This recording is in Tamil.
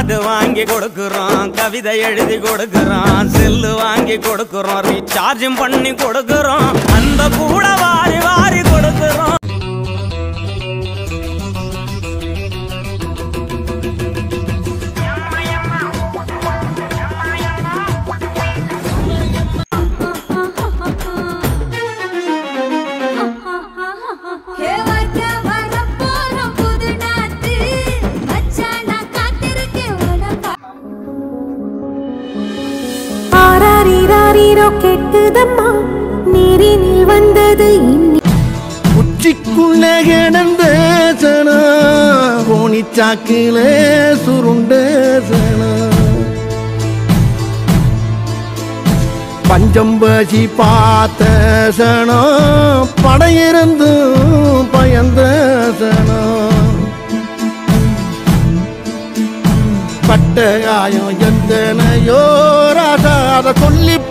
காது வாங்கி கொடுக்குறோம் கவிதை எழுதி கொடுக்குறோம் செல்லு வாங்கி கொடுக்குறோம் ரீசார்ஜும் பண்ணி கொடுக்குறோம் அந்த கூட வாரி வாரி கொடுக்குறோம் கேவாக்க வரப்போறோம் புது நாத்து மச்சான் நான் காத்திருக்கேன் உனக்கா ஆராரிராரிரோ கெட்டுதம்மா நீரினில் வந்தது இன்னி உச்சிக்குள்ள கிடந்த சனா கோணிச்சாக்கில சுருண்ட சனா பஞ்சம்பசி பார்த்த சனம் படையிருந்தும் பயந்த சனம் பட்ட காயம் எத்தனையோ ராசா அதை சொல்லி